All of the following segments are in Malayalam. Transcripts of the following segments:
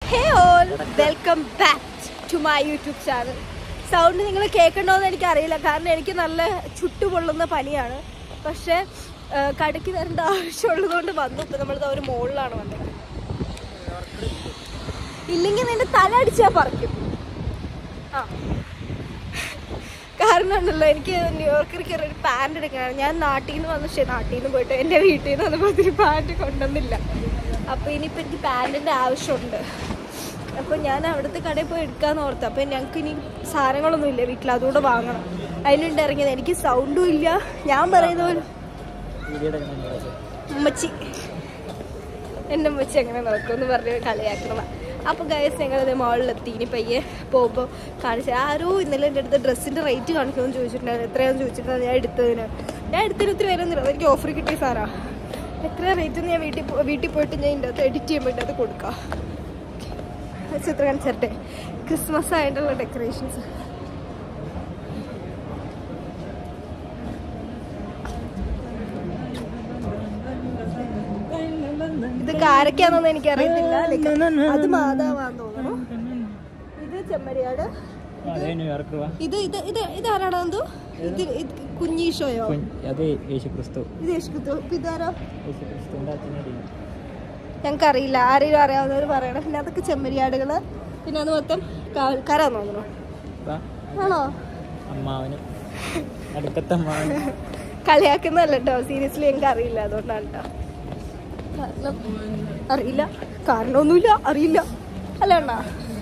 Hey all welcome back to my YouTube channel sound നിങ്ങൾ കേൾക്കണ്ടോന്ന് എനിക്കറിയില്ല കാരണം എനിക്ക് നല്ല ചുട്ടുപൊള്ളുന്ന പനിയാണ് പക്ഷേ ആ, കടയ്ക്ക് വരേണ്ട ആവശ്യമുള്ളതുകൊണ്ട് വന്നു ഇപ്പം നമ്മളിത് ഒരു മുകളിലാണ് വന്നത് ഇല്ലെങ്കിൽ നിന്റെ തല അടിച്ചാൽ പറിക്കും ആ കാരണം ഉണ്ടല്ലോ എനിക്ക് ന്യൂയോർക്കിൽ കയറി ഒരു പാൻറ് എടുക്കണം ഞാൻ നാട്ടിൽ നിന്ന് വന്നു പക്ഷേ നാട്ടിൽ നിന്ന് പോയിട്ട് എൻ്റെ വീട്ടിൽ നിന്ന് വന്നപ്പോൾ ഒത്തിരി പാൻറ് കൊണ്ടുവന്നില്ല അപ്പോൾ ഇനിയിപ്പോൾ എനിക്ക് പാൻറ്റിൻ്റെ ആവശ്യമുണ്ട് അപ്പോൾ ഞാൻ അവിടുത്തെ കടയിൽ പോയി എടുക്കാമെന്ന് ഓർത്തു അപ്പോൾ ഞങ്ങൾക്ക് ഇനി സാധനങ്ങളൊന്നും ഇല്ല വീട്ടിൽ അതുകൂടെ വാങ്ങണം അതിനുണ്ട് ഇറങ്ങിയത് എനിക്ക് സൗണ്ടും ഇല്ല ഞാൻ പറയുന്ന പോലെ ഉമ്മച്ചി എൻ്റെ ഉമ്മച്ചി അങ്ങനെ നടക്കുമെന്ന് പറഞ്ഞ് കളിയാക്കണതാ അപ്പോൾ ഗൈസ് ഞങ്ങളത് മോളിലെത്തി ഇനി പയ്യെ പോകുമ്പോൾ കാണിച്ചു ആരോ ഇന്നലെ എൻ്റെ അടുത്ത് ഡ്രസ്സിൻ്റെ റേറ്റ് കാണിക്കുമെന്ന് ചോദിച്ചിട്ടുണ്ടായിരുന്നു എത്രയാണെന്ന് ചോദിച്ചിട്ടുണ്ടായിരുന്നു ഞാൻ എടുത്തതിന് ഞാൻ എടുത്തതിന് ഒത്തിരി വരുന്നില്ല എനിക്ക് ഓഫർ കിട്ടിയ സാറാ എത്ര റേറ്റ് ഞാൻ വീട്ടിൽ പോ- വീട്ടിൽ പോയിട്ട് ഞാൻ ഇതിൻ്റെ അകത്ത് എഡിറ്റ് ചെയ്യാൻ വേണ്ടി അത് കൊടുക്കാം ചിത്രം കാണിച്ചിട്ടെ ക്രിസ്മസ് ആയിട്ടുള്ള ഡെക്കറേഷൻസ് ഇത് കാരക്കാന്നൊന്നും എനിക്കറിയത്തില്ല Like, അത് മാതാവാന്ന് തോന്നുന്നു ഇത് ചെമ്മരിയാട് അതെ ന്യൂയോർക്ക് വാ ഇത് ഇത് ഇത് ഇതാരാണോ എന്തോ ഇത് ഇത് കുഞ്ഞീഷോയോ അത് യേശു ക്രിസ്തു ഇത് യേശുക്രിസ്തു ഇപ്പൊ ഇതാരോ യേശു ക്രിസ്തുവിന്റെ അച്ഛനെ ഞങ്ങൾക്ക് അറിയില്ല ആരെങ്കിലും അറിയാവുന്നവർ പറയണം പിന്നെ അതൊക്കെ ചെമ്മരിയാടുകള് പിന്നെ അത് മൊത്തം കാവൽക്കാരാന്ന് തോന്നുന്നു ആണോ അമ്മാവനും അടുക്കത്തെ അമ്മാവനും കളിയാക്കുന്നല്ല കേട്ടോ സീരിയസ്ലി എനിക്ക് അറിയില്ല അതുകൊണ്ടാണ് കേട്ടോ കാരണം അറിയില്ല കാരണമൊന്നുമില്ല അറിയില്ല അല്ല അണ്ണാ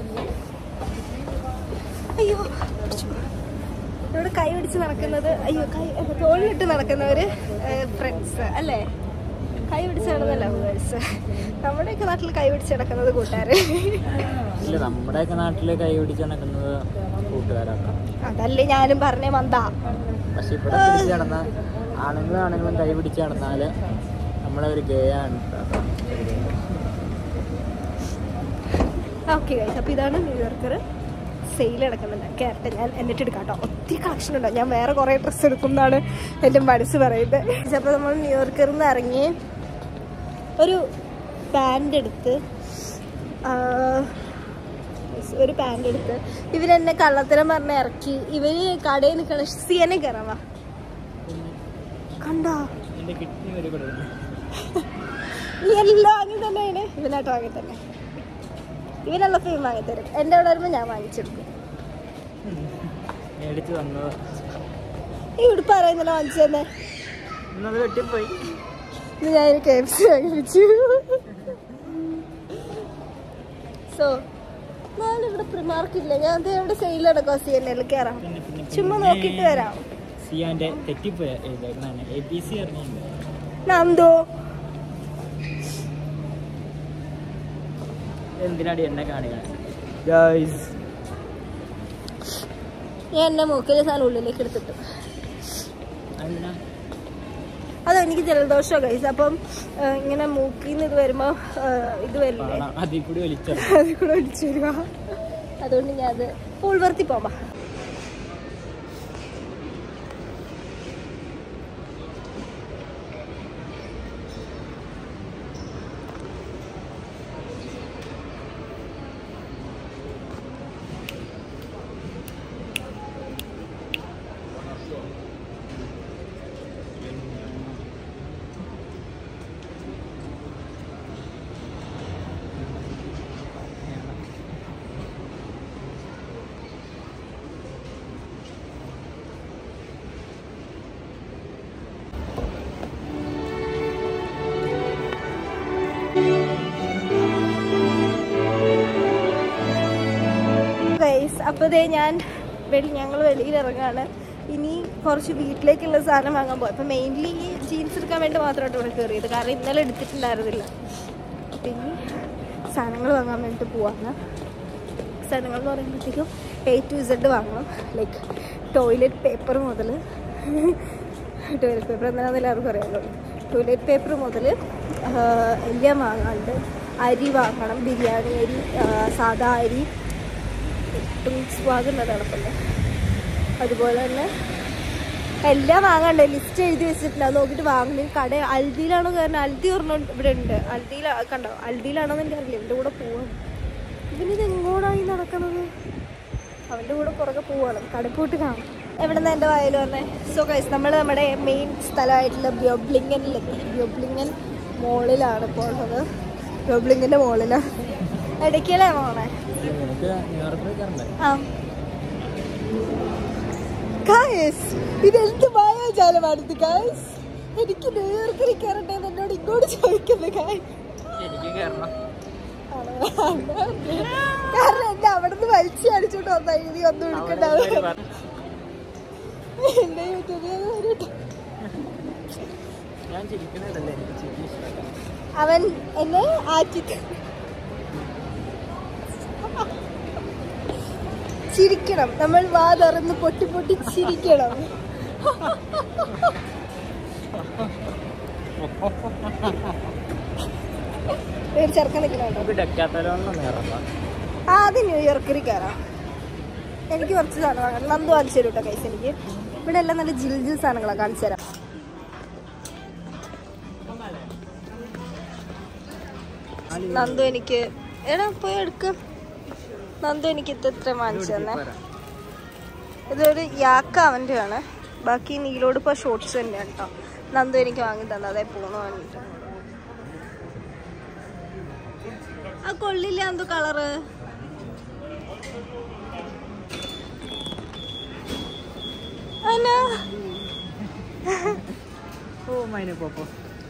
അയ്യോ ഇവിടെ കൈ പിടിച്ച് നടക്കുന്നത് അയ്യോ കൈ തോളിലിട്ട് നടക്കുന്നവര് ഫ്രണ്ട്സ് അല്ലേ കൈ പിടിച്ച് നടന്നല്ല ഫ്രണ്ട്സ് നമ്മുടെയൊക്കെ നാട്ടിൽ കൈ പിടിച്ച് നടക്കുന്നത് കൂട്ടുകാര് ഇല്ല നമ്മുടെയൊക്കെ നാട്ടില് കൈ പിടിച്ച് നടക്കുന്നത് കൂട്ടുകാരാണ് അതല്ലേ ഞാനും പറഞ്ഞേ മന്ദാ പക്ഷെ ഇവിടെ പിടിച്ച് നടന്ന ആണുങ്ങളും ആണുങ്ങളും കൈ പിടിച്ച് നടന്നാല് നമ്മളെ ഒരു ഗേ ആണ് ഓക്കെ ഗൈസ് അപ്പോൾ ഇതാണ് ന്യൂയോർക്കർ സെയിൽ നടക്കുന്നുണ്ട് കേരളത്തിൽ ഞാൻ എന്നിട്ട് എടുക്കാം കേട്ടോ ഒത്തിരി കളക്ഷൻ ഉണ്ടോ ഞാൻ വേറെ കുറേ ഡ്രസ്സ് എടുക്കും എന്നാണ് എൻ്റെ മനസ്സ് പറയുന്നത് അപ്പോൾ നമ്മൾ ന്യൂയോർക്കറിൽ നിന്ന് ഇറങ്ങി ഒരു പാൻ്റ് എടുത്ത് ആ, ഒരു പാൻ്റ് എടുത്ത് ഇവരെന്നെ കള്ളത്തരം പറഞ്ഞ് ഇറക്കി ഇവര് കടയിൽ നിൽക്കണ സിയനെ കയറാവാ കണ്ടോ എന്റെ കിഡ്നി ഒരു കൊടുക്കുന്നു നീ എല്ലാം അങ്ങനെ തന്നെയാണ് ഇവനായിട്ട് വാങ്ങി തന്നെ ഇവനുള്ള ഫീം വാങ്ങിത്തരും എൻ്റെ അവിടെ വരുമ്പോൾ ഞാൻ വാങ്ങിച്ചെടുക്കും മേടിച്ച് തന്നത് ഈ ഉടുപ്പ് അറിയുന്നില്ല വാങ്ങിച്ചു തന്നെ ഇന്നത് വെട്ടിപ്പോയി ഇത് ഞാൻ കെ എഫ് സി വാങ്ങിച്ചു സോ ഞാനിവിടെ പ്രിമാർക്കില്ല ഞാൻ ദേ ഇവിടെ സെയിൽ നടക്കുക സി എൻ എൽ കയറാം പിന്നെ പിന്നെ ചുമ്മാ നോക്കിയിട്ട് വരാം സിയാന്റെ തെറ്റിപ്പോയ എഴുതേക്കണാണ് എ ബി സി അറിഞ്ഞില്ല നന്ദോ എന്തിനാടി എന്നെ കാണിക്കണം ഞാൻ എൻ്റെ മൂക്കിലെ സാധനം ഉള്ളിലേക്ക് എടുത്തിട്ടു അതിനാ അത് എനിക്ക് ജലദോഷമാണ് കൈസ് അപ്പം ആ, ഇങ്ങനെ മൂക്കിൽ നിന്ന് ഇത് വരുമ്പോൾ ഇത് വരില്ലേ പാടാം അതിൽ കൂടി വലിച്ചോ അത് കൂടെ ഒഴിച്ചു തരുക അതുകൊണ്ട് ഞാൻ അത് പൂൾവർത്തി പോവാ ഗൈസ് അപ്പോൾ ദേ ഞാൻ വെളി ഞങ്ങൾ വെളിയിൽ ഇറങ്ങാണ് ഇനി കുറച്ച് വീട്ടിലേക്കുള്ള സാധനം വാങ്ങാൻ പോകും അപ്പം മെയിൻലി ഈ ജീൻസ് എടുക്കാൻ വേണ്ടി മാത്രമായിട്ട് ഇവിടെ കയറിയത് കാരണം ഇന്നലെ എടുത്തിട്ടുണ്ടായിരുന്നില്ല അപ്പം ഇനി സാധനങ്ങൾ വാങ്ങാൻ വേണ്ടിയിട്ട് പോവാണ് സാധനങ്ങൾ എന്ന് പറയുമ്പോഴത്തേക്കും എ ടു ഇസഡ് വാങ്ങണം ലൈക്ക് ടോയ്ലറ്റ് പേപ്പർ മുതൽ ടോയ്ലറ്റ് പേപ്പർ എന്താണെന്ന് എല്ലാവർക്കും അറിയാമല്ലോ ടോയ്ലറ്റ് പേപ്പർ മുതൽ എല്ലാം വാങ്ങാണ്ട് അരി വാങ്ങണം ബിരിയാണി അരി ആ, സാദാ അരി സ്വാഗതം നടപ്പല്ലേ അതുപോലെ തന്നെ എല്ലാം വാങ്ങണ്ടേ ലിസ്റ്റ് എഴുതി വെച്ചിട്ടുണ്ട് അത് നോക്കിയിട്ട് വാങ്ങും കട അൽദിയിലാണോ കാരണം അൽദി ഒരെണ്ണം ഇവിടെ ഉണ്ട് അൽദിയിൽ കണ്ടോ അൽദിയിലാണോ എന്ന് എനിക്കറിയില്ല എൻ്റെ കൂടെ പോവാം അവൻ്റെ കൂടെ പുറകെ പോവാണ് കടപ്പോട്ട് കാണും എവിടെ നിന്ന് എൻ്റെ വായിൽ വന്നേ സോ ഗൈസ് നമ്മൾ നമ്മുടെ മെയിൻ സ്ഥലമായിട്ടുള്ള ബ്യോബ്ലിങ്ങനിലെത്തി ബ്യോബ്ലിങ്ങൻ മോളിലാണ് ഇപ്പോൾ ഉള്ളത് ബ്യോബ്ലിങ്ങിൻ്റെ മോളിലാണ് ഇടയ്ക്കലാണോ പോണേ നിനക്ക് ന്യൂയോർക്കിൽ കയറണ്ടേ ആ ഗായസ് ഇതെന്ത് മായാജാലമാണിത് ഗായസ് എനിക്ക് ന്യൂയോർക്കിൽ കയറണ്ടേ എന്ന് എന്നോട് ഇങ്ങോട്ട് ചോദിക്കുന്നു ഗായ് എനിക്ക് കയറണം കാരണം എന്നെ അവിടെ നിന്ന് വലിച്ചു അടിച്ചോണ്ട് വന്നാ ഇനി ഒന്നും എടുക്കണ്ടാവും എന്റെ യൂട്യൂബിൽ വരട്ടെ ഞാൻ ചിരിക്കണതല്ലേ എനിക്ക് ചിരി ഇഷ്ടമല്ല അവൻ എന്നെ ആറ്റി ചിരിക്കണം നമ്മൾ വാ തുറന്ന് പൊട്ടി പൊട്ടി ചിരിക്കണം ഒരു ചെറുക്കൻ നിൽക്കണോ നമുക്ക് ഡെക്കാത്തലോന്ന് ഇറങ്ങാം ആദ്യം ന്യൂയോർക്കിൽ കയറാം എനിക്ക് കുറച്ച് സാധനം വാങ്ങണം നന്ദു കാണിച്ചു തരും കേട്ടോ കൈസ് എനിക്ക് ഇവിടെ എല്ലാം നല്ല ജിൽ ജിൽ സാധനങ്ങളാണ് കാണിച്ചു തരാം നന്ദു എനിക്ക് എടാ പോയി എടുക്ക നന്ദു എനിക്ക് ഇത് ഇത്ര വാങ്ങിച്ചു തന്നെ ഇതൊരു യാക്ക അവൻ്റെ ആണ് ബാക്കി നീലോട് ഇപ്പോൾ ഷോർട്സ് തന്നെയാണ് കേട്ടോ നന്ദു എനിക്ക് വാങ്ങി തന്നെ അതേ പോണു വേണ്ടിട്ട് ആ കൊള്ളില്ല എന്തോ കളറ് അനാ ഓ മൈന പോപ്പോ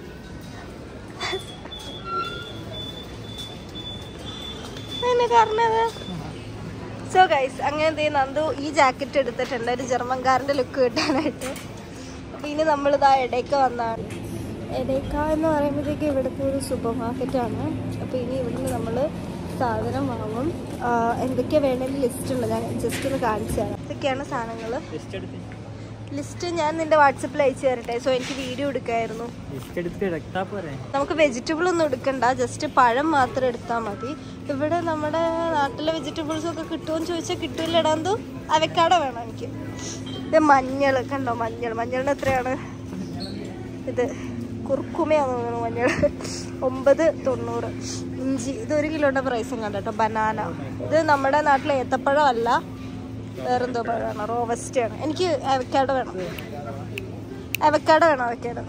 എന്നെ കാരണത് സോ ഗൈസ് അങ്ങനെ ദേ നന്ദു ഈ ജാക്കറ്റ് എടുത്തിട്ടുണ്ട് ഒരു ജർമ്മൻകാരൻ്റെ ലുക്ക് കിട്ടാനായിട്ട് അപ്പോൾ ഇനി നമ്മളിതാ ഇടയ്ക്ക് വന്നാണ് ഇടയ്ക്ക എന്ന് പറയുമ്പോഴത്തേക്ക് ഇവിടുത്തെ ഒരു സൂപ്പർ മാർക്കറ്റാണ് അപ്പോൾ ഇനി ഇവിടുന്ന് നമ്മൾ സാധനം വാങ്ങും ആ, എന്തൊക്കെയാ വേണമെങ്കിൽ ലിസ്റ്റ് ഉണ്ട് ഞാൻ ജസ്റ്റ് ഒന്ന് കാണിച്ചു തരാം ഇതൊക്കെയാണ് സാധനങ്ങൾ ലിസ്റ്റ് എടുത്ത് ലിസ്റ്റ് ഞാൻ നിന്റെ വാട്സപ്പിൽ അയച്ചു തരട്ടെ സോ എനിക്ക് വീഡിയോ എടുക്കായിരുന്നു ലിസ്റ്റ് എടുത്ത് എടുത്താ പോരെ നമുക്ക് വെജിറ്റബിൾ ഒന്നും എടുക്കണ്ട ജസ്റ്റ് പഴം മാത്രം എടുത്താൽ മതി ഇവിടെ നമ്മുടെ നാട്ടിലെ വെജിറ്റബിൾസ് ഒക്കെ കിട്ടുമെന്ന് ചോദിച്ചാൽ കിട്ടില്ലടാന്തോ അവക്കാട വേണം എനിക്ക് ഇത് മഞ്ഞൾ കണ്ടോ മഞ്ഞൾ മഞ്ഞളിന് എത്രയാണ് ഇത് കുർക്കുമയാന്ന് തോന്നുന്നു മഞ്ഞൾ ഒമ്പത് തൊണ്ണൂറ് ഇഞ്ചി ഇത് ഒരു കിലോയുടെ പ്രൈസും കണ്ടോ കേട്ടോ ബനാന ഇത് നമ്മുടെ നാട്ടിലെ ഏത്തപ്പഴമല്ല വേറെന്തോ പഴമാണ് റോവസ്റ്റ് ആണ് എനിക്ക് അവക്കാട വേണം അവക്കാട വേണം അവക്കാട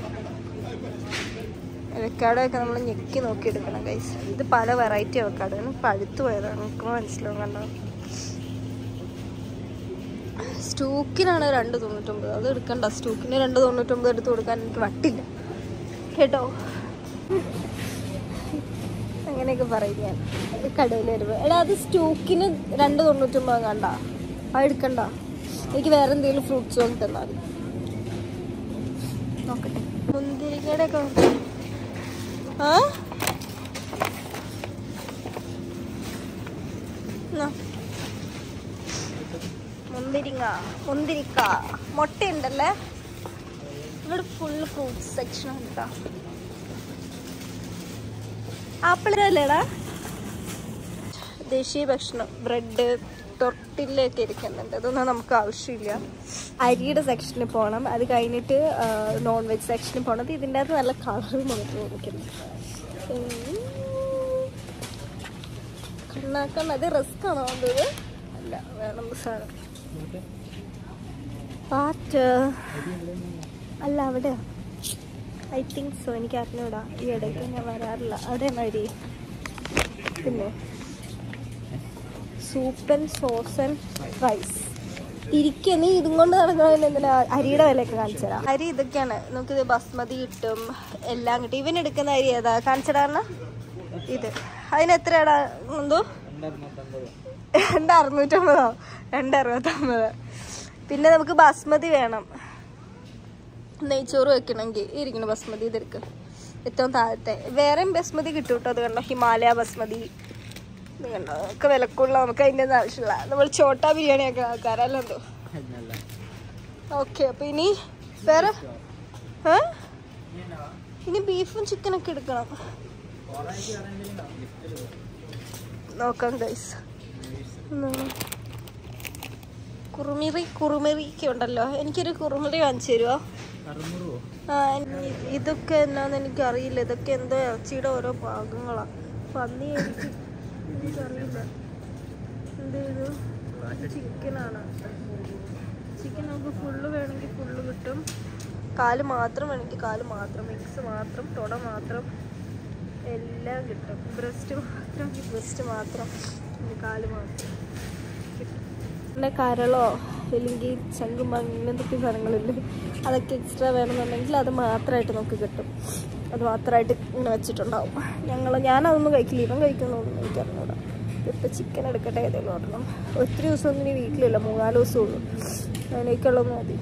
അവക്കാടോ ഒക്കെ നമ്മൾ ഞെക്കി നോക്കി എടുക്കണം കൈസ് ഇത് പല വെറൈറ്റി അവക്കാടോ പഴുത്തു പോയതാണ് നമുക്ക് മനസ്സിലാവും കണ്ടോ സ്റ്റൂക്കിനാണ് രണ്ട് തൊണ്ണൂറ്റൊമ്പത് അത് എടുക്കണ്ട സ്റ്റൂക്കിന് രണ്ട് തൊണ്ണൂറ്റൊമ്പത് എടുത്ത് കൊടുക്കാൻ എനിക്ക് വട്ടില്ല കേട്ടോ അങ്ങനെയൊക്കെ പറയും ഞാൻ കടയിൽ വരുമ്പോൾ എടാ അത് സ്റ്റൂക്കിന് രണ്ട് തൊണ്ണൂറ്റൊമ്പത് കണ്ട അത് എടുക്കണ്ട എനിക്ക് വേറെ എന്തെങ്കിലും ഫ്രൂട്ട്സ് വാങ്ങി തന്നാൽ മതി നോക്കട്ടെ മുന്തിരിക്കയുടെ ഒക്കെ ആ എന്നാ. മുന്തിരിങ്ങ മുന്തിരിക്ക മുട്ടയുണ്ടല്ലേ ഇവിടെ ഫുൾ ഫ്രൂട്ട്സ് സെക്ഷൻ ഉണ്ടാ ആപ്പിൾ അല്ലേടാ ദേശീയ ഭക്ഷണം ബ്രെഡ് ടൊട്ടിലൊക്കെ ഇരിക്കുന്നുണ്ട് ഇതൊന്നും നമുക്ക് ആവശ്യമില്ല അരിയുടെ സെക്ഷനിൽ പോകണം അത് കഴിഞ്ഞിട്ട് നോൺ വെജ് സെക്ഷനിൽ പോകണം അത് ഇതിൻ്റെ അകത്ത് നല്ല കളർ നമുക്ക് തോന്നിക്കുന്നു കണ്ണാക്കാൻ അത് റിസ്ക് ആണോ വേണ്ടത് അല്ല വേണം സാധനം പാറ്റ് അല്ല അവിടെ ഐ തിങ്ക് സോ എനിക്ക് അറിഞ്ഞൂടാ ഈ ഇടയ്ക്ക് ഞാൻ വരാറില്ല അവിടെ അരി പിന്നെ സൂപ്പൻ സോസൻ റൈസ് ഇരിക്കുക നീ ഇതും കൊണ്ട് നടക്കണതിന് എന്തിനാ അരിയുടെ വിലയൊക്കെ കാണിച്ചു തരാം അരി ഇതൊക്കെയാണ് നമുക്കിത് ബസ്മതി കിട്ടും എല്ലാം കിട്ടും ഇവൻ എടുക്കുന്ന അരി ഏതാ കാണിച്ചിടാറിന ഇത് അതിന് എത്രയാടാ എന്തോ രണ്ട് അറുന്നൂറ്റമ്പതോ രണ്ട് അറുപത്തൊമ്പത് പിന്നെ നമുക്ക് ബസ്മതി വേണം നെയ്ച്ചോറ് വെക്കണമെങ്കിൽ ഇരിക്കണം ബസ്മതി ഇതെടുക്ക് ഏറ്റവും താഴത്തെ വേറെയും ബസ്മതി കിട്ടും കേട്ടോ അത് കണ്ടോ ഹിമാലയ ബസ്മതി ഇത് കണ്ടോ ഒക്കെ വിലക്കുള്ള നമുക്ക് അതിൻ്റെ ഒന്നും ആവശ്യമില്ല നമ്മൾ ചോട്ടാ ബിരിയാണിയൊക്കെ ആൾക്കാരല്ലോ എന്തോ ഓക്കെ അപ്പോൾ ഇനി വേറെ ഏ ഇനി ബീഫും ചിക്കനൊക്കെ എടുക്കണം നോക്കാം ഗൈസ് കുറുമിറി കുറുമിറി ഒക്കെ ഉണ്ടല്ലോ എനിക്കൊരു കുറുമിറി വാങ്ങിച്ചു തരുമോ അറുന്നൂറ് ആ ഇ- ഇതൊക്കെ എന്നാന്ന് എനിക്കറിയില്ല ഇതൊക്കെ എന്തോ ഇറച്ചിയുടെ ഓരോ ഭാഗങ്ങളാ പന്നി എനിക്ക് എനിക്കറിയില്ല എന്ത് ഇത് ചിക്കനാണ് ചിക്കൻ നമുക്ക് ഫുള്ള് വേണമെങ്കിൽ ഫുള്ള് കിട്ടും കാല് മാത്രം വേണമെങ്കിൽ കാല് മാത്രം മിക്സ് മാത്രം തുട മാത്രം എല്ലാം കിട്ടും ബ്രസ്റ്റ് മാത്രം ബ്രസ്റ്റ് മാത്രം പിന്നെ കാല് മാത്രം കിട്ടും പിന്നെ കരളോ അല്ലെങ്കിൽ ചങ്കും അങ്ങനത്തെ സാധനങ്ങളില്ലേ അതൊക്കെ എക്സ്ട്രാ വേണമെന്നുണ്ടെങ്കിൽ അത് മാത്രമായിട്ട് നമുക്ക് കിട്ടും അത് മാത്രമായിട്ട് ഇങ്ങനെ വെച്ചിട്ടുണ്ടാവും ഞങ്ങൾ ഞാനതൊന്നും കഴിക്കില്ല ഇവൻ കഴിക്കുന്നൊന്നും എനിക്കറിഞ്ഞൂടാ ഇപ്പം ചിക്കൻ എടുക്കട്ടെ ഏതെങ്കിലും ഓർഡണം ഒത്തിരി ദിവസമൊന്നും ഇനി വീട്ടിലില്ല മൂന്നാല് ദിവസമേ ഉള്ളൂ അതിനേക്കുള്ളത് മതി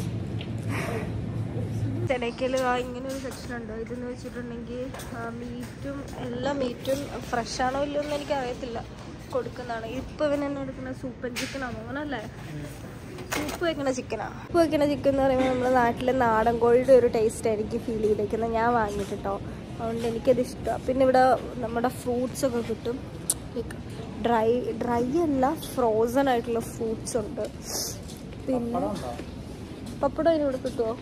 ചെനയ്ക്കൽ ആ ഇങ്ങനെ ഒരു സെക്ഷൻ ഉണ്ട് ഇതെന്ന് വെച്ചിട്ടുണ്ടെങ്കിൽ മീറ്റും എല്ലാ മീറ്റും ഫ്രഷ് ആണോ ഇല്ലയോ എന്ന് എനിക്ക് അറിയത്തില്ല കൊടുക്കുന്നതാണ് ഇപ്പം ഇവൻ എന്നെ എടുക്കുന്ന സൂപ്പൻ ചിക്കനാണോ അങ്ങനല്ലേ സൂപ്പ് വെക്കണ ചിക്കനാണ് സൂപ്പ് വെക്കണ ചിക്കൻ എന്ന് പറയുമ്പോൾ നമ്മുടെ നാട്ടിലെ നാടൻ കോഴിയുടെ ഒരു ടേസ്റ്റ് എനിക്ക് ഫീൽ ചെയ്തേക്കുന്നത് ഞാൻ വാങ്ങിയിട്ടോ അതുകൊണ്ട് എനിക്കത് ഇഷ്ടമാണ് പിന്നെ ഇവിടെ നമ്മുടെ ഫ്രൂട്ട്സ് ഒക്കെ കിട്ടും ലൈക്ക് ഡ്രൈ ഡ്രൈ അല്ല ഫ്രോസൺ ആയിട്ടുള്ള ഫ്രൂട്ട്സ് ഉണ്ട് പിന്നെ പപ്പടം അതിനോട് കിട്ടുമോ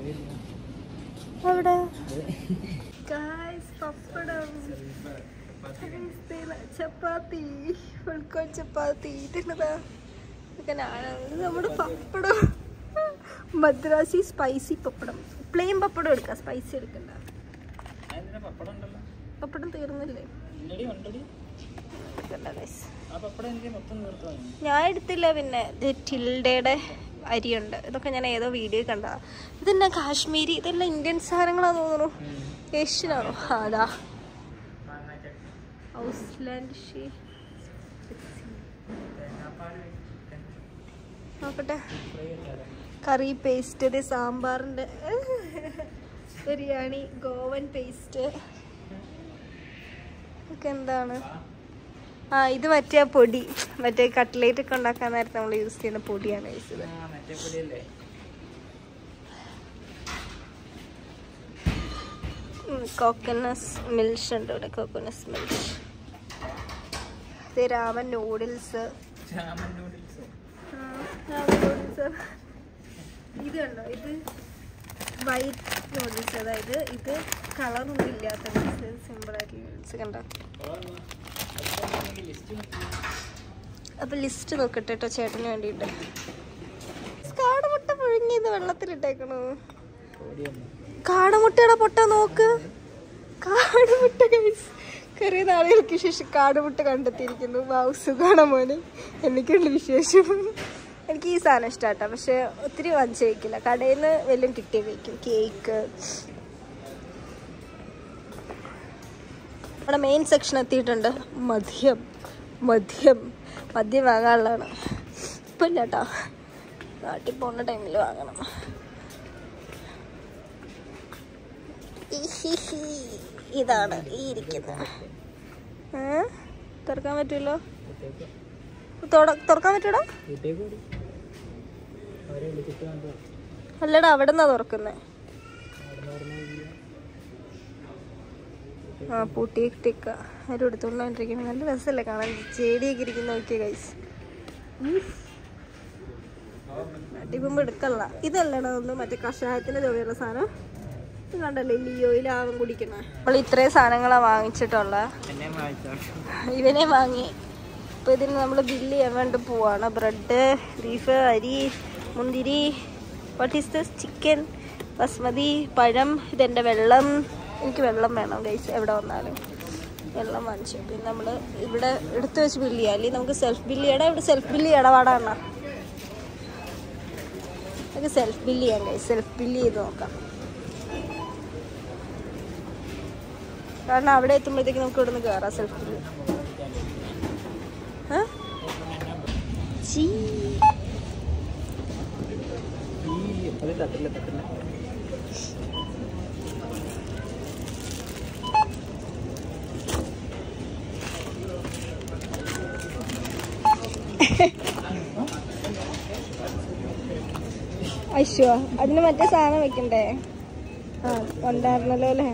എവിടെ ഗായ്സ് പപ്പടം Guys, ദേ ന- ചപ്പാത്തി ഫുൾക്കോൺ ചപ്പാത്തി ഇതെന്നതാ ഇതൊക്കെ ഞാനാണ് ഇത് നമ്മുടെ പപ്പടം മദ്രാസി സ്പൈസി പപ്പടം പ്ലെയിൻ പപ്പടം എടുക്കാം സ്പൈസി എടുക്കണ്ട അതിന് പപ്പടം ഉണ്ടല്ലോ പപ്പടം തീർന്നില്ലേ ഉണ്ടടി ഉണ്ടടി എടുക്കണ്ട guys. ആ പപ്പടം എനിക്ക് മൊത്തം തീർത്തു വാങ്ങി ഞാൻ എടുത്തില്ല പിന്നെ ഇത് ടിൽഡയുടെ അരിയുണ്ട് ഇതൊക്കെ ഞാൻ ഏതോ വീഡിയോ കണ്ടതാ ഇതെന്നാ കാശ്മീരി ഇതെല്ലാം ഇന്ത്യൻ സാധനങ്ങളാന്ന് തോന്നുന്നു ഏഷ്യനാണോ ആ, അതാ ഔസ്ലാൻഡ് ഷീ നോക്കട്ടെ കറി പേസ്റ്റ് ഇത് സാമ്പാറിൻ്റെ ബിരിയാണി ഗോവൻ പേസ്റ്റ് ഒക്കെ എന്താണ് ആ ഇത് മറ്റേ ആ പൊടി മറ്റേ കട്ട്ലേറ്റ് ഒക്കെ ഉണ്ടാക്കാൻ നേരത്തെ നമ്മൾ യൂസ് ചെയ്യുന്ന പൊടിയാണ് യൂസ് ചെയ്തത് ആ മറ്റേ പൊടിയല്ലേ കോക്കനസ് മിൽഷ് ഉണ്ട് ഇവിടെ കോക്കനസ് മിൽഷ് ഇത് രാമൻ നൂഡിൽസ് ജാമൻ നൂഡിൽസ് രാമൻ നൂഡിൽസ് ഇത് കണ്ടോ ഇത് വൈറ്റ് നൂഡിൽസ് അതായത് ഇത് കളറൊന്നും ഇല്ലാത്ത നൂഡിൽസ് സിമ്പിൾ ആയിട്ടുള്ള നൂഡിൽസ് കണ്ടോ ലിസ്റ്റ് അപ്പൊ ലിസ്റ്റ് നോക്കട്ടെ കേട്ടോ ചേട്ടന് വേണ്ടിയിട്ട് കാടമുട്ട പുഴുങ്ങിയത് വെള്ളത്തിലിട്ടേക്കണു പൊടിയൊന്നും കാടമുട്ടയുടെ പൊട്ട നോക്ക് കാടുമുട്ട guys. കുറേ നാളുകൾക്ക് ശേഷം കാടുമുട്ട കണ്ടെത്തിയിരിക്കുന്നു വാവ് സുഖാണ് മോനെ എനിക്കുണ്ട് വിശേഷം എനിക്ക് ഈ സാധനം ഇഷ്ടാട്ടോ പക്ഷെ ഒത്തിരി വാങ്ങിച്ച് കഴിക്കില്ല കടയിൽ നിന്ന് വല്ലതും കിട്ടിയ കഴിക്കും കേക്ക് നമ്മുടെ മെയിൻ സെക്ഷൻ എത്തിയിട്ടുണ്ട് മദ്യം മദ്യം മദ്യം വാങ്ങാനുള്ളതാണ് ഇപ്പം ഇല്ല കേട്ടോ നാട്ടിൽ പോകുന്ന ടൈമിൽ വാങ്ങണം ഇഹിഹി. ഇതാണ് ഈ ഇരിക്കുന്നത് ഏ? തുറക്കാൻ പറ്റുമല്ലോ തുറ- തുറക്കാൻ പറ്റൂടാ വീട്ടേക്ക് കൂടി അവരെ വിളിച്ചിട്ട് കണ്ടു അല്ലടാ അവിടെ നിന്നാ തുറക്കുന്നത് അവിടെ നിന്ന് ആ പൂട്ടിയിട്ടേക്ക ആരും എടുത്തോണ്ടിരിക്കുന്നത് നല്ല രസമല്ലേ കാണാൻ ചെടിയൊക്കെ ഇരിക്കുന്ന നോക്കിയ കൈസ് അടിക്കുമ്പോ എടുക്കല്ല ഇതല്ലടാ ഒന്ന് മറ്റേ കഷായത്തിന്റെ ചുവയുള്ള സാധനം ഇത് കണ്ടല്ലേ ലിയോയിൽ ആവും കുടിക്കണ നമ്മൾ ഇത്രയും സാധനങ്ങളാ വാങ്ങിച്ചിട്ടുള്ള എന്നെ വായിച്ചോ ഇവനെ വാങ്ങി അപ്പോൾ ഇതിന് നമ്മൾ ബില്ല് ചെയ്യാൻ വേണ്ടി പോവാണ് ബ്രെഡ് ബീഫ് അരി മുന്തിരി what is this chicken basmati പഴം ഇതെൻ്റെ വെള്ളം എനിക്ക് വെള്ളം വേണം ഗൈസ് എവിടെ വന്നാലും വെള്ളം വാങ്ങിച്ചു പിന്നെ നമ്മൾ ഇവിടെ എടുത്തു വെച്ച് ബില്ല് ചെയ്യാം അല്ലെങ്കിൽ നമുക്ക് സെൽഫ് ബില്ല് ചെയ്യണം ഇവിടെ സെൽഫ് ബില്ല് ഇടപാടാണ് നമുക്ക് സെൽഫ് ബില്ല് ചെയ്യാം ഗൈസ് സെൽഫ് ബില്ല് ചെയ്ത് നോക്കാം കാരണം അവിടെ എത്തുമ്പോഴത്തേക്ക് നമുക്ക് ഇവിടെ നിന്ന് കയറാം സെൽഫ് ബില്ല് Hah? ചീ ഈ അത് തട്ടില്ല തട്ടില്ല അശ്വ അതിന് മറ്റേ സാധനം വെക്കണ്ടേ ആ ഉണ്ടായിരുന്നല്ലോ അല്ലേ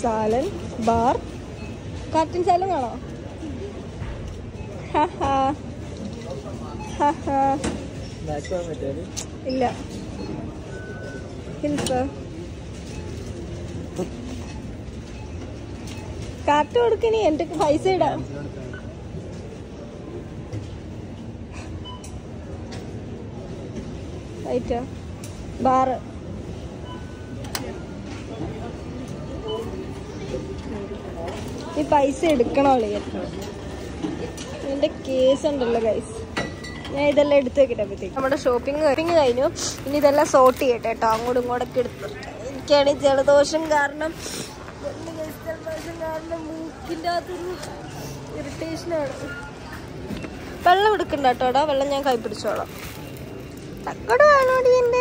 സാലൻ ബാർ കാർട്ടൻ സാലൻ ആണോ ഹാ ഹാ ഹാ ബാക്ക് പോകാൻ പറ്റുമോ ഇല്ല ഹിൽസ് കാർട്ട് കൊടുക്കണി എന്റെ പൈസ ഇടാം റൈറ്റാ ബാറ് ഈ പൈസ എടുക്കണോ എന്റെ കേസ് ഉണ്ടല്ലോ ഗൈസ് ഞാൻ ഇതെല്ലാം എടുത്ത് വെക്കട്ടെ അപ്പോഴത്തേക്ക് നമ്മുടെ ഷോപ്പിംഗ് ഷോപ്പിംഗ് കഴിഞ്ഞു ഇനി ഇതെല്ലാം സോർട്ട് ചെയ്യട്ടെ കേട്ടോ അങ്ങോട്ടും ഇങ്ങോട്ടൊക്കെ എടുത്തിട്ട് എനിക്കാണെങ്കിൽ ജലദോഷം കാരണം ഒന്ന് guys, ജലദോഷം കാരണം മൂക്കിൻ്റെ അകത്തൊരു ഇറിറ്റേഷനാണ് വെള്ളം എടുക്കണ്ട കേട്ടോടാ വെള്ളം ഞാൻ കൈ പിടിച്ചോളാം തക്കട് വേണോടി എൻ്റെ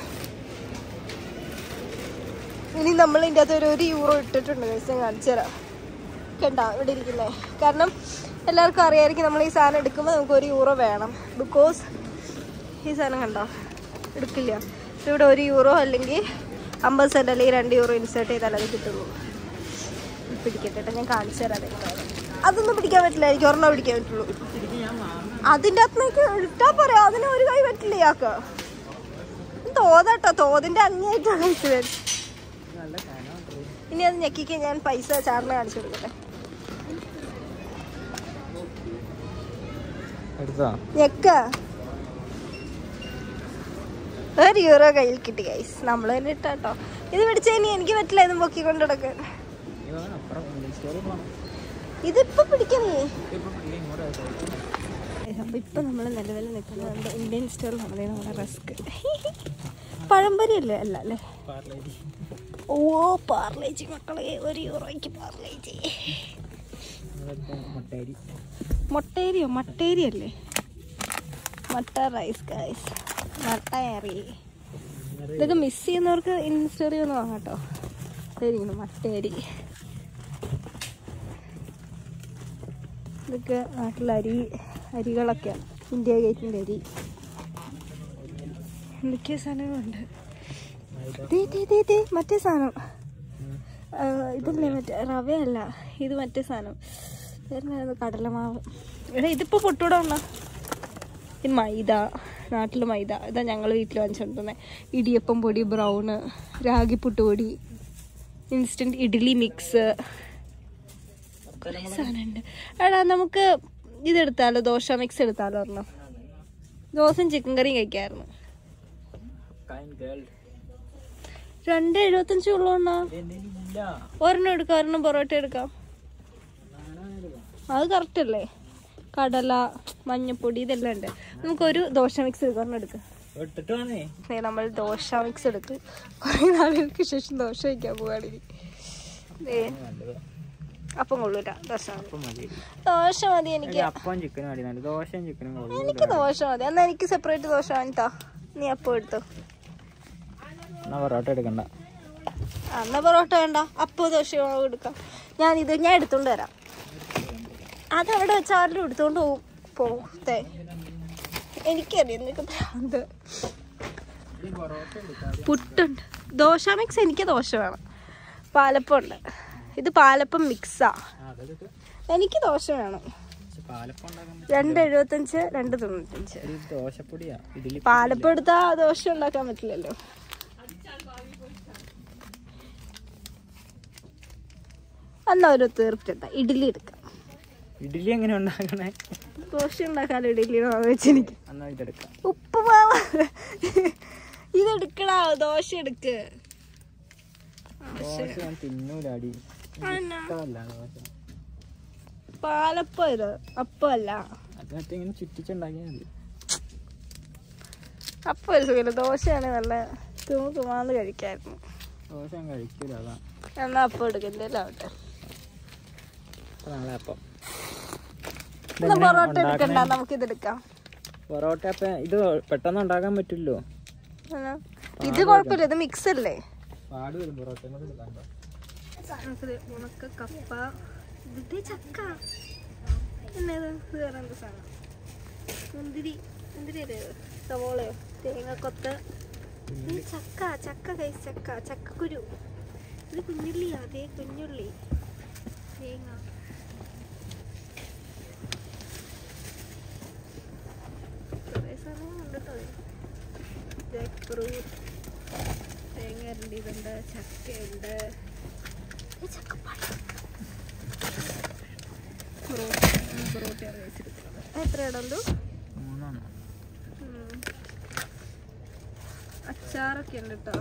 ഇനി നമ്മൾ ഇതിൻ്റെ അകത്ത് ഒരു ഒരു യൂറോ ഇട്ടിട്ടുണ്ട് ഗൈസ് ഞാൻ കാണിച്ചു തരാം കണ്ട ഇവിടെ ഇരിക്കുന്നേ കാരണം എല്ലാവർക്കും അറിയാമായിരിക്കും നമ്മൾ ഈ സാധനം എടുക്കുമ്പോൾ നമുക്ക് ഒരു യൂറോ വേണം ബിക്കോസ് ഈ സാധനം കണ്ടോ എടുക്കില്ല ഇവിടെ ഒരു യൂറോ അല്ലെങ്കിൽ അമ്പത് സെൻറ്റ് അല്ലെങ്കിൽ രണ്ട് യൂറോ ഇൻസേർട്ട് ചെയ്താൽ അത് കിട്ടുള്ളൂ പിടിക്കട്ടെ കേട്ടോ ഞാൻ കാണിച്ചു തരാം അതെങ്ങനെയാണ്. അതൊന്നും പിടിക്കാൻ പറ്റില്ല എനിക്ക് ഒരെണ്ണം പിടിക്കാൻ പറ്റുള്ളൂ അതിൻ്റെ അകത്തേക്ക് ഇട്ടാ പറയാം അതിന് ഒരു കൈ പറ്റില്ല ഇയാൾക്ക് തോതട്ടോ തോതിൻ്റെ അങ്ങേറ്റാണ് ഇത് വരുന്നത്. നല്ല സാധനം ഇനി അത് ഞെക്കിക്ക് ഞാൻ പൈസ ചാറിന് കാണിച്ചു കൊടുക്കട്ടെ എടുത്തോ ഞെക്ക ഒരു യൂറോ കയ്യിൽ കിട്ടി ഗൈസ് നമ്മൾ തന്നെ ഇട്ടാട്ടോ ഇത് പിടിച്ച ഇനി എനിക്ക് പറ്റില്ല ഇതും പൊക്കി കൊണ്ട് നടക്കാൻ ഈ വേണം അപ്പുറം ഇന്ത്യൻ സ്റ്റോറിൽ പോകണം ഇതിപ്പോ പിടിക്കണേ ഇപ്പം പുള്ളി ഇങ്ങോട്ട് ആയിട്ട് അപ്പൊ ഇപ്പൊ നമ്മൾ നിലവിൽ നിൽക്കുന്നത് ഇന്ത്യൻ സ്റ്റോറിലാണ് ദേ നമ്മുടെ റസ്ക് പഴംപൊരി അല്ലേ അല്ല അല്ലേ പാർലേജി ഓ പാർലേജി മക്കളെ ഒരു യൂറോയ്ക്ക് പാർലേജി നമ്മളിപ്പം മുട്ടേരി മൊട്ടേരിയോ മട്ടേരി അല്ലേ മട്ട റൈസ് ഗൈസ് മട്ടയറി ഇതൊക്കെ മിസ് ചെയ്യുന്നവർക്ക് ഇൻസ്റ്ററി ഒന്ന് വാങ്ങാം കേട്ടോ ഇതായിരിക്കുന്നു മട്ടേരി ഇതൊക്കെ നാട്ടിലെ അരി അരികളൊക്കെയാണ് ഇന്ത്യ ഗേറ്റിൻ്റെ അരി എന്തൊക്കെയോ സാധനങ്ങളുണ്ട് ദേ, ദേ, ദേ, ദേ, മറ്റേ സാധനം ആ, ഇതല്ലേ മറ്റേ റവയല്ല ഇത് മറ്റേ സാധനം വരുന്നത് കടലമാവ് എടാ ഇതിപ്പോ പൊട്ടൂടെ ഉണ്ട ഇത് മൈദ നാട്ടിൽ മൈദ ഇതാ ഞങ്ങൾ വീട്ടിൽ വാങ്ങിച്ചോണ്ടിരുന്നത് ഇടിയപ്പം പൊടി ബ്രൗണ് രാഗിപ്പുട്ട് പൊടി ഇൻസ്റ്റന്റ് ഇഡ്ഡലി മിക്സ് കുറേ സാധനമുണ്ട് എടാ നമുക്ക് ഇതെടുത്താലോ ദോശ മിക്സ് എടുത്താലോ ഒരെണ്ണം ദോശയും ചിക്കൻ കറിയും കഴിക്കായിരുന്നു കൈൻ ഗേൾ രണ്ട് എഴുപത്തഞ്ച് ഉള്ളോണ്ണാ എന്തെങ്കിലും ഇല്ല ഒരെണ്ണം എടുക്കാം ഒരെണ്ണം പൊറോട്ട എടുക്കാം അത് കറക്റ്റ് അല്ലേ കടല മഞ്ഞപ്പൊടി ഇതെല്ലാം ഉണ്ട് നമുക്കൊരു ദോശ മിക്സ് എടുക്കാം ഒരെണ്ണം എടുക്കാം ഇട്ടിട്ട് വേണേ ദേ നമ്മൾ ദോശ മിക്സ് എടുത്ത് കുറേ നാളുകൾക്ക് ശേഷം ദോശ വയ്ക്കാൻ പോവുകയാണെങ്കിൽ ദേ നല്ലത് അപ്പം കൊള്ളൂല ദോശ മതി അപ്പം മതി ദോശ മതി എനിക്ക് അപ്പം ചിക്കനും മതി നല്ല ദോശയും ചിക്കനും കൊള്ളൂ എനിക്ക് ദോശ മതി എന്നാൽ എനിക്ക് സെപ്പറേറ്റ് ദോശ വാങ്ങിത്താ നീ അപ്പം എടുത്തോ എന്നാ പൊറോട്ട എടുക്കണ്ട ആ, എന്നാ പൊറോട്ട വേണ്ട അപ്പോൾ ദോശ എടുക്കാം ഞാൻ ഇത് ഞാൻ എടുത്തോണ്ട് വരാം അത് അവിടെ വെച്ച് ആരെങ്കിലും എടുത്തോണ്ട് പോകും പോകത്തെ എനിക്കറിയാം നിനക്ക് ഭ്രാന്ത് പുട്ടുണ്ട് ദോശ മിക്സ് എനിക്ക് ദോശ വേണം പാലപ്പം ഉണ്ട് ഇത് പാലപ്പം മിക്സാ അതെടുത്ത് എനിക്ക് ദോശ വേണം പാലപ്പം ഉണ്ടാക്കാൻ രണ്ട് എഴുപത്തഞ്ച് രണ്ട് തൊണ്ണൂറ്റഞ്ച് ഒരു ദോശപ്പൊടിയാ ഇഡലി പാലപ്പം എടുത്താൽ ദോശ ഉണ്ടാക്കാൻ പറ്റില്ലല്ലോ എന്നാ ഒരു തീർപ്പിട്ട ഇഡ്ഡലി എടുക്കാം ഇഡലി എങ്ങനെ ഉണ്ടാക്കണേ ദോശ ഉണ്ടാക്കാലോ ഇഡ്ഡലി വെച്ചെനിക്ക് എന്നാ ഇതെടുക്കാം ഉപ്പ് മാവ ഇതെടുക്കടാ ദോശ എടുക്ക് ദോശ ഞാൻ തിന്നൂലാടി അതെന്നാ? ഇഷ്ടമല്ല ദോശ പാലപ്പം ഇത് അപ്പമല്ല അത് മറ്റേ ഇങ്ങനെ ചുറ്റിച്ചുണ്ടാക്കിയാൽ മതി അപ്പം ഒരു സുഖമില്ല ദോശയാണ് നല്ല തുമ തുമാന്ന് കഴിക്കായിരുന്നു ദോശ ഞാൻ കഴിക്കൂല അതാ എന്നാ അപ്പം എടുക്കും എന്തെങ്കിലും ആവട്ടെ അപ്പൊ നാളെ അപ്പം എന്നാ പൊറോട്ട എടുക്കണ്ട നമുക്ക് ഇതെടുക്കാം പൊറോട്ട അപ്പം ഇത് പെട്ടെന്ന് ഉണ്ടാക്കാൻ പറ്റില്ലോ എന്നാ? ഇത് കുഴപ്പമില്ല ഇത് മിക്സ് അല്ലേ പാട് വരും പൊറോട്ട കൂടെ എടുക്കാൻ സാധനത്തില് ഉണക്ക കപ്പ ഇത് ചക്ക എന്നേത് ഇത് വേറെ എന്ത് സാധനം മുന്തിരി മുന്തിരി അല്ലേ ഇത്? സവോളയോ തേങ്ങക്കൊത്ത് ഇത് ചക്ക ചക്ക കൈ ചക്ക ചക്കക്കുരു ഇത് കുഞ്ഞുള്ളി അതേ കുഞ്ഞുള്ളി തേങ്ങ കുറേ സാധനങ്ങളുണ്ട് കേട്ടോ ജാക്ക് ഫ്രൂട്ട് തേങ്ങ ഇരണ്ടിയതുണ്ട് ചക്കയുണ്ട് ഈ ചക്കപ്പഴം പൊറോട്ട വെച്ചിരിക്കുന്നത് എത്ര ഇടണ്ടു മൂന്നാണ് അച്ചാറൊക്കെ ഉണ്ട് കേട്ടോ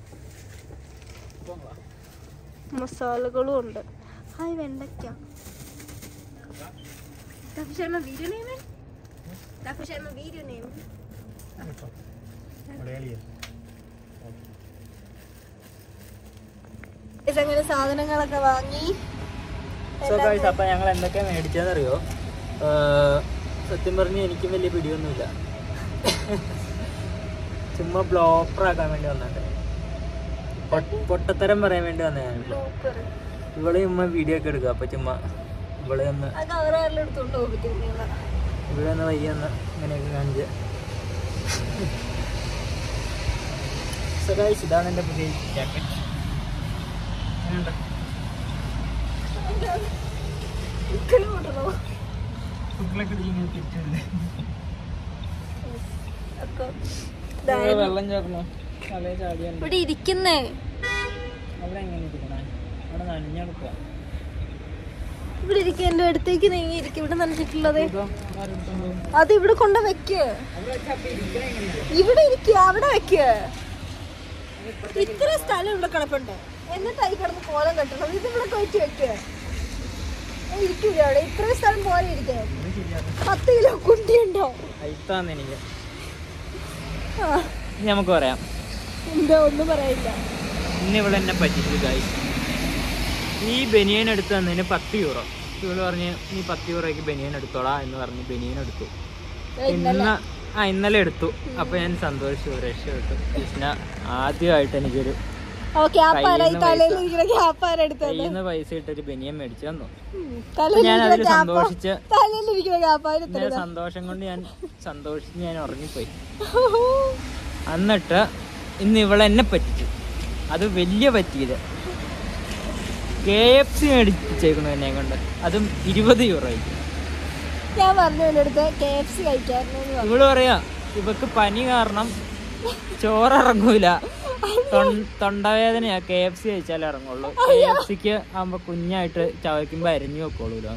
മസാലകളും ഉണ്ട് ഹായ് വെണ്ടയ്ക്ക Darf ich einmal Video nehmen? Darf ich einmal Video nehmen? അങ്ങനെ സാധനങ്ങളൊക്കെ വാങ്ങി സോ ഗൈസ് അപ്പൊ ഞങ്ങൾ എന്തൊക്കെ മേടിച്ചതെന്നറിയോ ഏർ, സത്യം പറഞ്ഞ് എനിക്കും വലിയ പിടിയൊന്നുമില്ല ചുമ്മാ ബ്ലോപ്പർ ആക്കാൻ വേണ്ടി വന്നിട്ട് പൊട്ടത്തരം പറയാൻ വേണ്ടി വന്നതാണ് ബ്ലോക്കർ ഇവളെ ചുമ്മാ വീഡിയോ ഒക്കെ എടുക്കുക അപ്പൊ ചുമ്മാ ഇവളെ ഒന്ന് ആ കവറാറിൽ എടുത്തോണ്ട് പോകും ഇവിടെ ഒന്ന് വയ്യ ഒന്ന് ഇങ്ങനെയൊക്കെ കാണിച്ച് സോ ഗൈസ് ഇതാണ് എൻ്റെ പുതിയ ജാക്കറ്റ് വെള്ളം ചേർന്നോ തലേ ചാടിയുണ്ട് ഇവിടെ ഇരിക്കുന്നേ അവിടെ എങ്ങനെ ഇരിക്കണേ അവിടെ നനഞ്ഞെടുക്കുക ഇവിടെ ഇരിക്കുക എന്റെ അടുത്തേക്ക് നീങ്ങി ഇരിക്കും ഇവിടെ നനച്ചിട്ടുള്ളത് അത് ഇവിടെ കൊണ്ട് വെക്ക് ഇവിടെ ഇരിക്കുക അവിടെ വെക്ക് ഇത്ര സ്ഥലം ഇവിടെ കിടപ്പുണ്ട് എന്നിട്ടായി കിടന്ന് കോലം കെട്ടണം ഇത് ഇവിടെ കൊയറ്റി വെക്ക് ഇരിക്കൂല അവിടെ ഇത്ര സ്ഥലം പോലെ ഇരിക്കേ പത്ത് കിലോ കുണ്ടിയുണ്ടോ അയിത്താന്ന് എനിക്ക് ആ, ഇനി നമുക്ക് പറയാം എന്താ ഒന്നും പറയില്ല ഇന്ന് ഇവിടെ എന്നെ പറ്റിച്ചു ഗൈസ് ഈ ബനിയൻ എടുത്ത് തന്നതിന് പത്ത് യൂറോ ഇവള് പറഞ്ഞ് നീ പത്ത് യൂറോയ്ക്ക് ബനിയൻ എടുത്തോളാ എന്ന് പറഞ്ഞ് ബനിയൻ എടുത്തു ഇന്ന് ആ ഇന്നലെ എടുത്തു അപ്പൊ ഞാൻ സന്തോഷിച്ചു രക്ഷപ്പെട്ടു കൃഷ്ണ ആദ്യമായിട്ട് എനിക്കൊരു ഓക്കെ ആപ്പാര ഈ കയ്യിന്ന് തലയിൽ പൈസ. ഇരിക്കുന്ന ക്യാപ്പാര എടുത്തത് കയ്യിൽ നിന്ന് പൈസ ഇട്ടൊരു ബനിയൻ മേടിച്ചു തന്നു തലയിൽ ഞാൻ ഇരിക്കുന്ന അതിൽ ക്യാപ്പ സന്തോഷിച്ച് തലയിൽ ഇരിക്കുന്ന ക്യാപ്പാര ഞാൻ സന്തോഷം കൊണ്ട് ഞാൻ സന്തോഷിച്ച് ഞാൻ ഉറങ്ങിപ്പോയി എന്നിട്ട് ഇന്ന് ഇവളെന്നെ പറ്റിച്ചു അത് വലിയ പറ്റിയത് കെ എഫ് സി മേടിച്ചേക്കുന്നു എന്നെ കൊണ്ട് അതും ഇരുപത് യൂറോയ്ക്ക് ഞാൻ പറഞ്ഞു എൻ്റെ അടുത്ത് കെ എഫ് സി കഴിക്കായിരുന്നു എന്ന് പറഞ്ഞു. ഇവള് പറയാ ഇവക്ക് പനി കാരണം ചോറിറങ്ങൂല തൊൺ- തൊണ്ടവേദനയാ കെ എഫ് സി കഴിച്ചാലേ ഇറങ്ങുള്ളൂ കെ എഫ് സിക്ക് ആകുമ്പോ കുഞ്ഞായിട്ട് ചവയ്ക്കുമ്പോ അരിഞ്ഞു വെക്കോളൂല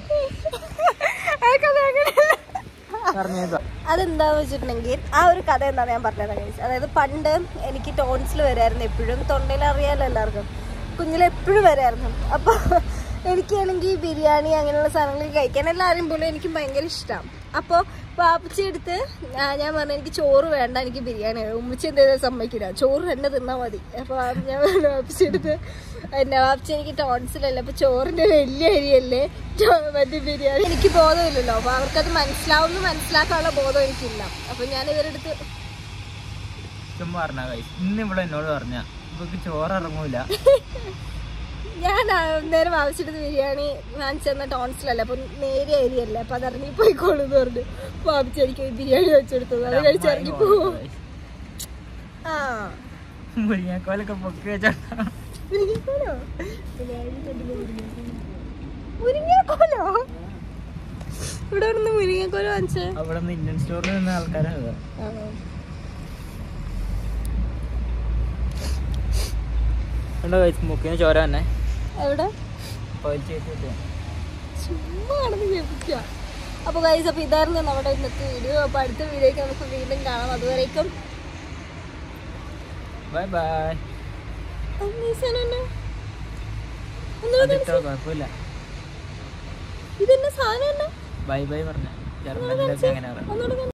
ആ കഥ അങ്ങനെയല്ല. പറഞ്ഞേക്കാം അതെന്താന്ന് വെച്ചിട്ടുണ്ടെങ്കിൽ ആ ഒരു കഥ എന്താണ് ഞാൻ പറഞ്ഞത് കഴിച്ചത് അതായത് പണ്ട് എനിക്ക് ടോൺസിൽ വരായിരുന്നു എപ്പോഴും തൊണ്ടയിൽ അറിയാലോ എല്ലാവർക്കും കുഞ്ഞിൽ എപ്പോഴും വരായിരുന്നു അപ്പോൾ എനിക്കാണെങ്കിൽ ബിരിയാണി അങ്ങനെയുള്ള സാധനങ്ങൾ കഴിക്കാൻ എല്ലാവരും പോലും എനിക്ക് ഭയങ്കര ഇഷ്ടം അപ്പോൾ വാപ്പച്ചി എടുത്ത് ഞാൻ ഞാൻ പറഞ്ഞു എനിക്ക് ചോറ് വേണ്ട എനിക്ക് ബിരിയാണി വേണം ഉമ്മച്ചി എന്തായാലും സമ്മതിക്കില്ല ചോറ് തന്നെ തിന്നാൽ മതി അപ്പോൾ ഞാൻ പറഞ്ഞു വാപ്പച്ചി എടുത്ത് എന്നെ വാപ്പച്ചി എനിക്ക് ടോൺസിലല്ല അപ്പോൾ ചോറിൻ്റെ വലിയ അരിയല്ലേ ചോ- മറ്റേ ബിരിയാണി എനിക്ക് ബോധമില്ലല്ലോ അപ്പോൾ അവർക്കത് മനസ്സിലാവുമെന്ന് മനസ്സിലാക്കാനുള്ള ബോധം എനിക്കില്ല അപ്പോൾ ഞാൻ ഇവരെടുത്ത് ചുമ്മാ പറഞ്ഞ കൈസ് ഇന്ന് ഇവിടെ എന്നോട് പറഞ്ഞ ഇവക്ക് ചോറിറങ്ങൂല ഞാൻ ആ നേരം ആവശ്യമെടുത്ത് ബിരിയാണി വാങ്ങിച്ചെന്ന ടോൺസിലല്ല അപ്പൊ നേരിയ അരിയല്ലേ അപ്പൊ അത് ഇറങ്ങി പോയിക്കോളൂ എന്ന് പറഞ്ഞു വാപ്പിച്ച് എനിക്ക് ബിരിയാണി വെച്ചെടുത്തത് അത് കഴിച്ച് ഇറങ്ങി പോവും ആ മുരിങ്ങാക്കോലൊക്കെ പൊക്കി വെച്ചാ മുരിങ്ങക്കോലോ മുരിങ്ങക്കോലോ ഇവിടെ നിന്ന് മുരിങ്ങക്കോലോ വാങ്ങിച്ചേ അവിടെ നിന്ന് ഇന്ത്യൻ സ്റ്റോറിൽ നിന്ന് ആൾക്കാരാണ് കണ്ടോ കൈസ് മുക്കിന് ചോര തന്നെ എവിടെ ഓയിൽ ചെയ്തിട്ട് ചുമ്മാ നടന്ന് കേൾപ്പിക്കുക അപ്പോൾ ഗൈസ് അപ്പോൾ ഇതായിരുന്നു നമ്മുടെ ഇന്നത്തെ വീഡിയോ അപ്പോൾ അടുത്ത വീഡിയോയ്ക്ക് നമുക്ക് വീണ്ടും കാണാം അതുവരേക്കും ബൈ ബൈ അന്നീസനെന്നെ അതിട്ടോ കുഴപ്പമില്ല ഇതെന്നെ സാധനം തന്നെ ബൈ ബൈ പറഞ്ഞ ജർമ്മനിലൊക്കെ അങ്ങനെ പറയാം ഒന്നുകൂടെ